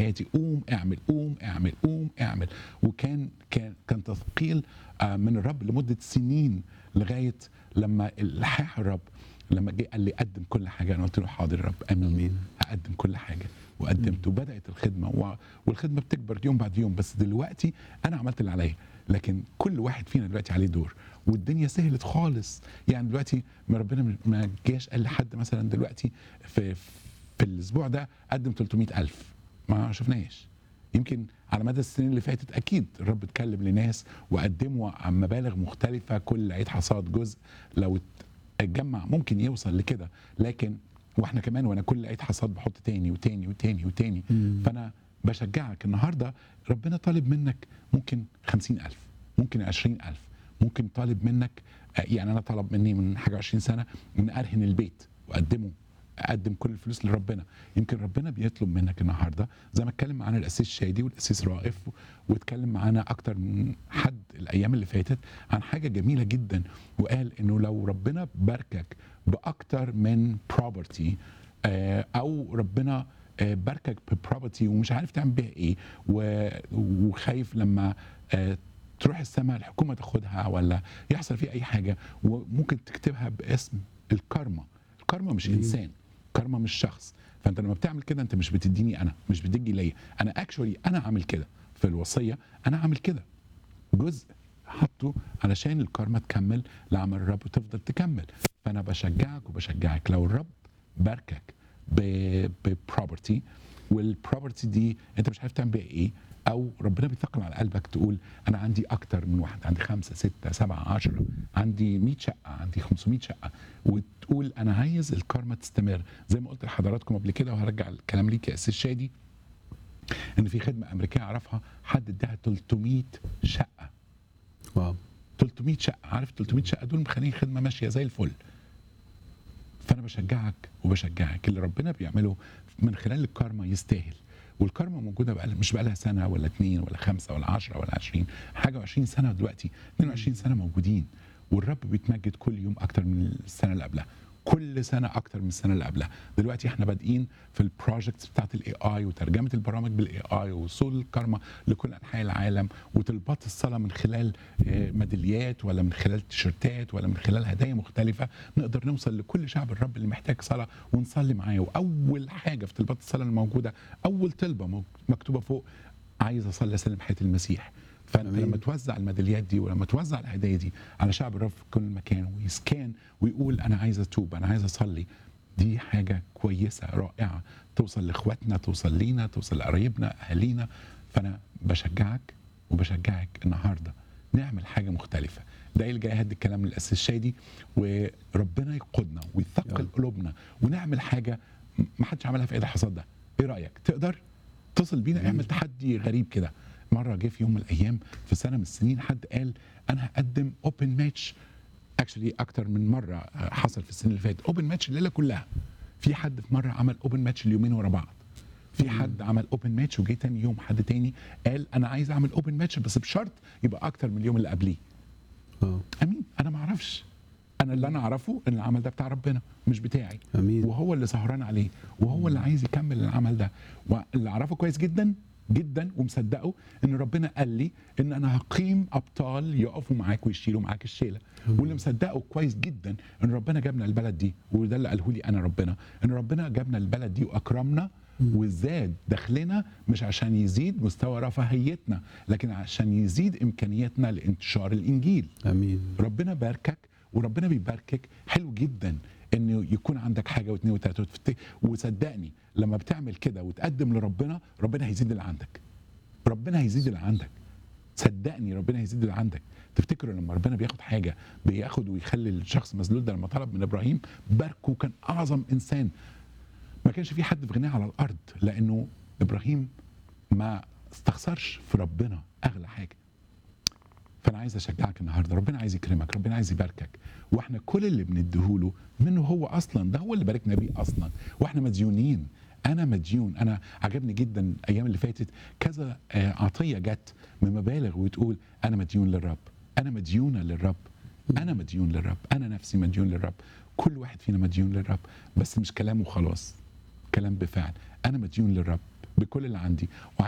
حياتي قوم اعمل قوم اعمل قوم اعمل وكان كان كان تثقيل آه، من الرب لمده سنين لغايه لما الحاح الرب لما جه قال لي قدم كل حاجه انا قلت له حاضر يا رب امين, آمين. هقدم كل حاجه وقدمت وبدات الخدمه و... والخدمه بتكبر يوم بعد يوم بس دلوقتي انا عملت اللي عليا لكن كل واحد فينا دلوقتي عليه دور والدنيا سهلت خالص يعني دلوقتي ما ربنا ما جاش قال لحد مثلا دلوقتي في في الاسبوع ده قدم 300 الف ما شفناش يمكن على مدى السنين اللي فاتت اكيد الرب اتكلم لناس وقدموا عن مبالغ مختلفه كل عيد حصاد جزء لو اتجمع ممكن يوصل لكده لكن واحنا كمان وانا كل عيد حصاد بحط تاني وتاني وتاني وتاني مم. فانا بشجعك النهارده ربنا طالب منك ممكن خمسين ألف ممكن عشرين ألف ممكن طالب منك آه، يعني أنا طلب مني من حاجة عشرين سنة من أرهن البيت وأقدمه أقدم كل الفلوس لربنا يمكن ربنا بيطلب منك النهارده زي ما اتكلم معانا الأسيس شادي والأسيس رائف واتكلم معانا أكتر من حد الأيام اللي فاتت عن حاجة جميلة جدا وقال إنه لو ربنا باركك بأكتر من بروبرتي أو ربنا آه، باركك ببروبرتي ومش عارف تعمل بيها ايه و- وخايف لما آه، تروح السماء الحكومه تاخدها ولا يحصل فيه اي حاجه وممكن تكتبها باسم الكارما الكارما مش أيوة. انسان الكارما مش شخص فانت لما بتعمل كده انت مش بتديني انا مش بتدي ليا انا اكشولي انا عامل كده في الوصيه انا عامل كده جزء حطه علشان الكارما تكمل لعمل الرب وتفضل تكمل فانا بشجعك وبشجعك لو الرب باركك ببروبرتي والبروبرتي دي انت مش عارف تعمل بيها ايه او ربنا بيثقل على قلبك تقول انا عندي اكتر من واحد عندي خمسة ستة سبعة عشرة عندي 100 شقة عندي 500 شقة وتقول انا عايز الكارما تستمر زي ما قلت لحضراتكم قبل كده وهرجع الكلام ليك يا اسيس شادي ان في خدمة امريكية اعرفها حد اداها 300 شقة واو 300 شقه عارف 300 شقه دول مخلين خدمه ماشيه زي الفل فانا بشجعك وبشجعك اللي ربنا بيعمله من خلال الكارما يستاهل والكارما موجوده بقى مش بقى لها سنه ولا اتنين ولا خمسه ولا عشرة ولا عشرين حاجه و20 سنه دلوقتي 22 سنه موجودين والرب بيتمجد كل يوم اكتر من السنه اللي قبلها كل سنه اكتر من السنه اللي قبلها دلوقتي احنا بادئين في البروجكتس بتاعت الاي اي وترجمه البرامج بالاي اي ووصول الكارما لكل انحاء العالم وطلبات الصلاه من خلال آه، ميداليات ولا من خلال تيشرتات ولا من خلال هدايا مختلفه نقدر نوصل لكل شعب الرب اللي محتاج صلاه ونصلي معاه واول حاجه في طلبات الصلاه الموجوده اول طلبه مو- مكتوبه فوق عايز اصلي اسلم حياه المسيح فانت أمين. لما توزع الميداليات دي ولما توزع الهدايا دي على شعب الرب في كل مكان ويسكان ويقول انا عايز اتوب انا عايز اصلي دي حاجه كويسه رائعه توصل لاخواتنا توصل لينا توصل لقرايبنا اهالينا فانا بشجعك وبشجعك النهارده نعمل حاجه مختلفه ده اللي جاي هدي الكلام للاسيس شادي وربنا يقودنا ويثقل يلا. قلوبنا ونعمل حاجه ما حدش عملها في عيد الحصاد ده ايه رايك تقدر اتصل بينا اعمل تحدي غريب كده مره جه في يوم من الايام في سنه من السنين حد قال انا هقدم اوبن ماتش اكشلي اكتر من مره آه، حصل في السنه اللي فاتت اوبن ماتش الليله كلها في حد في مره عمل اوبن ماتش اليومين ورا بعض في حد عمل اوبن ماتش وجه تاني يوم حد تاني قال انا عايز اعمل اوبن ماتش بس بشرط يبقى اكتر من اليوم اللي قبليه واو امين انا ما اعرفش انا اللي انا اعرفه ان العمل ده بتاع ربنا مش بتاعي امين وهو اللي سهران عليه وهو اللي عايز يكمل العمل ده واللي اعرفه كويس جدا جدا ومصدقه ان ربنا قال لي ان انا هقيم ابطال يقفوا معاك ويشيلوا معاك الشيله واللي مصدقه كويس جدا ان ربنا جابنا البلد دي وده اللي قاله لي انا ربنا ان ربنا جابنا البلد دي واكرمنا وزاد دخلنا مش عشان يزيد مستوى رفاهيتنا لكن عشان يزيد امكانياتنا لانتشار الانجيل امين ربنا باركك وربنا بيباركك حلو جدا انه يكون عندك حاجه واثنين وثلاثه وتفت- وصدقني لما بتعمل كده وتقدم لربنا ربنا هيزيد اللي عندك ربنا هيزيد اللي عندك صدقني ربنا هيزيد اللي عندك تفتكروا لما ربنا بياخد حاجه بياخد ويخلي الشخص مسلول ده لما طلب من ابراهيم باركه كان اعظم انسان ما كانش في حد في غناه على الارض لانه ابراهيم ما استخسرش في ربنا اغلى حاجه فانا عايز اشجعك النهارده ربنا عايز يكرمك ربنا عايز يباركك واحنا كل اللي بنديهوله منه هو اصلا ده هو اللي باركنا بيه اصلا واحنا مديونين انا مديون انا عجبني جدا الايام اللي فاتت كذا آه، عطيه جت من مبالغ وتقول انا مديون للرب انا مديونه للرب انا مديون للرب انا نفسي مديون للرب كل واحد فينا مديون للرب بس مش كلام وخلاص كلام بفعل انا مديون للرب بكل اللي عندي